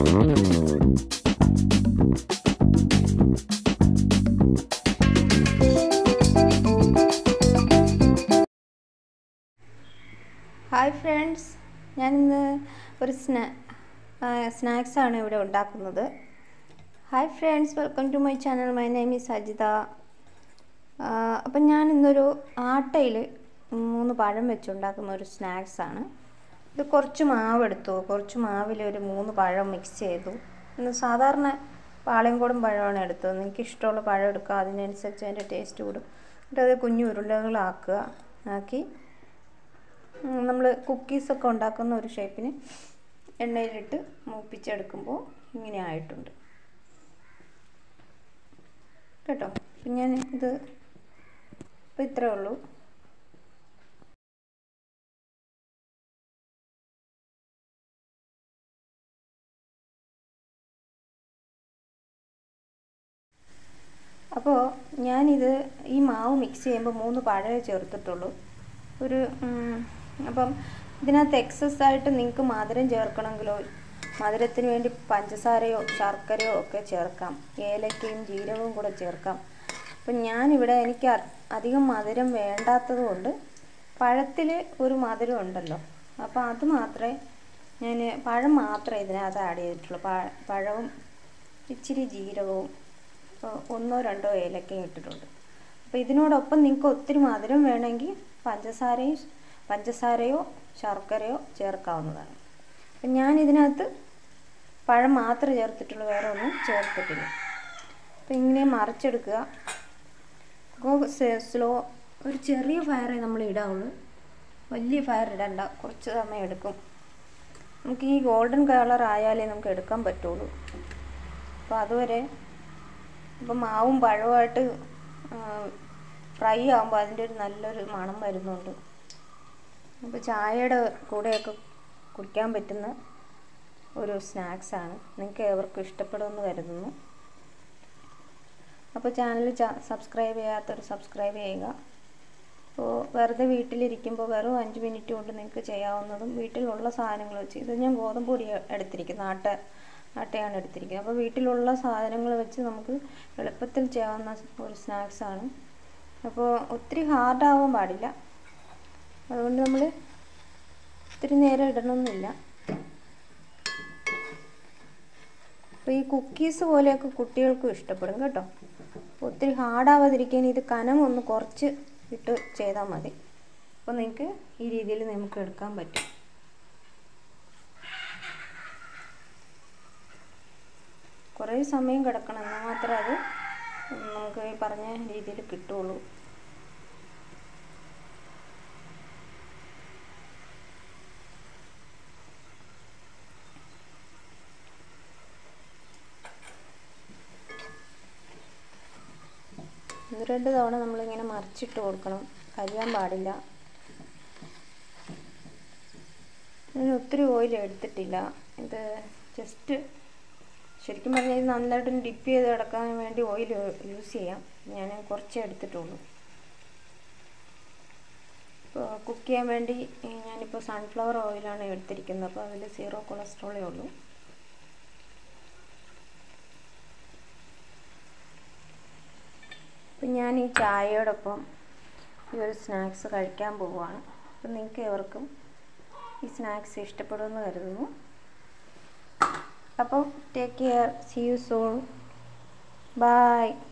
hi friends ഞാനിന്ന് ഒരു സ്നാ സ്നാക്സാണ് ഇവിടെ ഉണ്ടാക്കുന്നത് hi friends welcome to my channel my name is Sajitha അപ്പം ഞാൻ ഇന്നൊരു ആട്ടയിൽ മൂന്ന് പഴം വെച്ചുണ്ടാക്കുന്ന ഒരു സ്നാക്സാണ് ഇത് കുറച്ച് മാവ് എടുത്തു കുറച്ച് മാവിൽ ഒരു മൂന്ന് പഴം മിക്സ് ചെയ്തു ഇന്ന് സാധാരണ പാളയംകോടൻ പഴമാണ് എടുത്തത് നിങ്ങൾക്ക് ഇഷ്ടമുള്ള പഴം എടുക്കുക അതിനനുസരിച്ച് അതിൻ്റെ ടേസ്റ്റ് കൂടും എന്നിട്ട് അത് കുഞ്ഞു ഉരുളകളാക്കുക ആക്കി നമ്മൾ കുക്കീസൊക്കെ ഉണ്ടാക്കുന്ന ഒരു ഷേപ്പിന് എണ്ണയിലിട്ട് മൂപ്പിച്ചെടുക്കുമ്പോൾ ഇങ്ങനെ ആയിട്ടുണ്ട് കേട്ടോ അപ്പം ഞാൻ ഇത് ഇപ്പം ഇത്രയേ ഉള്ളൂ അപ്പോൾ ഞാനിത് ഈ മാവ് മിക്സ് ചെയ്യുമ്പോൾ മൂന്ന് പഴമേ ചേർത്തിട്ടുള്ളൂ ഒരു അപ്പം ഇതിനകത്ത് എക്സസ് ആയിട്ട് നിങ്ങൾക്ക് മധുരം ചേർക്കണമെങ്കിലോ മധുരത്തിന് വേണ്ടി പഞ്ചസാരയോ ശർക്കരയോ ഒക്കെ ചേർക്കാം ഏലക്കയും ജീരകവും കൂടെ ചേർക്കാം അപ്പം ഞാനിവിടെ എനിക്ക് അധികം മധുരം വേണ്ടാത്തത് കൊണ്ട് പഴത്തിൽ ഒരു മധുരം ഉണ്ടല്ലോ അപ്പോൾ അത് മാത്രമേ ഞാൻ പഴം മാത്രമേ ഇതിനകത്ത് ആഡ് ചെയ്തിട്ടുള്ളൂ പഴവും ഇച്ചിരി ജീരകവും ഒന്നോ രണ്ടോ ഏലക്കയും ഇട്ടിട്ടുണ്ട് അപ്പോൾ ഇതിനോടൊപ്പം നിങ്ങൾക്ക് ഒത്തിരി മധുരം വേണമെങ്കിൽ പഞ്ചസാരയും പഞ്ചസാരയോ ശർക്കരയോ ചേർക്കാവുന്നതാണ് അപ്പം ഞാൻ ഇതിനകത്ത് പഴം മാത്രമേ ചേർത്തിട്ടുള്ളൂ വേറെ ഒന്നും ചേർത്തിട്ടില്ല അപ്പം ഇങ്ങനെ മറിച്ചെടുക്കുക സ്ലോ ഒരു ചെറിയ ഫയറേ നമ്മൾ ഇടാവുള്ളൂ വലിയ ഫയർ ഇടണ്ട കുറച്ച് സമയം എടുക്കും നമുക്ക് ഈ ഗോൾഡൻ കളർ ആയാലേ നമുക്ക് എടുക്കാൻ പറ്റുള്ളൂ അപ്പോൾ അതുവരെ ഇപ്പം മാവും പഴവുമായിട്ട് ഫ്രൈ ആകുമ്പോൾ അതിൻ്റെ ഒരു നല്ലൊരു മണം വരുന്നുണ്ട് അപ്പോൾ ചായയുടെ കൂടെയൊക്കെ കുടിക്കാൻ പറ്റുന്ന ഒരു സ്നാക്സാണ് നിങ്ങൾക്ക് ഏവർക്കും ഇഷ്ടപ്പെടുമെന്ന് കരുതുന്നു അപ്പോൾ ചാനൽ സബ്സ്ക്രൈബ് ചെയ്യാത്തവർ സബ്സ്ക്രൈബ് ചെയ്യുക അപ്പോൾ വെറുതെ വീട്ടിലിരിക്കുമ്പോൾ വെറും അഞ്ച് മിനിറ്റ് കൊണ്ട് നിങ്ങൾക്ക് ചെയ്യാവുന്നതും വീട്ടിലുള്ള സാധനങ്ങൾ വെച്ച് ഇത് ഞാൻ ഗോതമ്പ് പൊടി എടുത്തിരിക്കുന്നത് ആട്ട ആട്ടയാണ് എടുത്തിരിക്കുന്നത് അപ്പോൾ വീട്ടിലുള്ള സാധനങ്ങൾ വെച്ച് നമുക്ക് എളുപ്പത്തിൽ ചെയ്യാവുന്ന ഒരു സ്നാക്സാണ് അപ്പോൾ ഒത്തിരി ഹാർഡാവാൻ പാടില്ല അതുകൊണ്ട് നമ്മൾ ഒത്തിരി നേരം ഇടണമെന്നില്ല അപ്പോൾ ഈ കുക്കീസ് പോലെയൊക്കെ കുട്ടികൾക്കും ഇഷ്ടപ്പെടും കേട്ടോ ഒത്തിരി ഹാർഡാവാതിരിക്കാൻ ഇത് കനം ഒന്ന് കുറച്ച് ഇട്ട് ചെയ്താൽ മതി അപ്പോൾ നിങ്ങൾക്ക് ഈ രീതിയിൽ നമുക്ക് എടുക്കാൻ പറ്റും കുറേ സമയം കിടക്കണം എന്നാൽ മാത്രമേ അത് നമുക്ക് ഈ പറഞ്ഞ രീതിയിൽ കിട്ടുള്ളൂ ഒന്ന് രണ്ട് തവണ നമ്മളിങ്ങനെ മറിച്ചിട്ട് കൊടുക്കണം കരിയാൻ പാടില്ല ഞാൻ ഒത്തിരി ഓയിൽ എടുത്തിട്ടില്ല ഇത് ജസ്റ്റ് ശരിക്കും പറഞ്ഞാൽ ഇത് നന്നായിട്ട് ഡിപ്പ് ചെയ്ത് കിടക്കാൻ വേണ്ടി ഓയിൽ യൂസ് ചെയ്യാം ഞാൻ കുറച്ചേ എടുത്തിട്ടുള്ളൂ ഇപ്പോൾ കുക്ക് ചെയ്യാൻ വേണ്ടി ഞാനിപ്പോൾ സൺഫ്ലവർ ഓയിലാണ് എടുത്തിരിക്കുന്നത് അപ്പോൾ അതിൽ സീറോ കൊളസ്ട്രോളേ ഉള്ളൂ അപ്പം ഞാൻ ഈ ചായയോടൊപ്പം ഈ ഒരു സ്നാക്സ് കഴിക്കാൻ പോവുകയാണ് അപ്പം നിങ്ങൾക്ക് എവർക്കും ഈ സ്നാക്സ് ഇഷ്ടപ്പെടുമെന്ന് കരുതുന്നു അപ്പോൾ take care see you soon by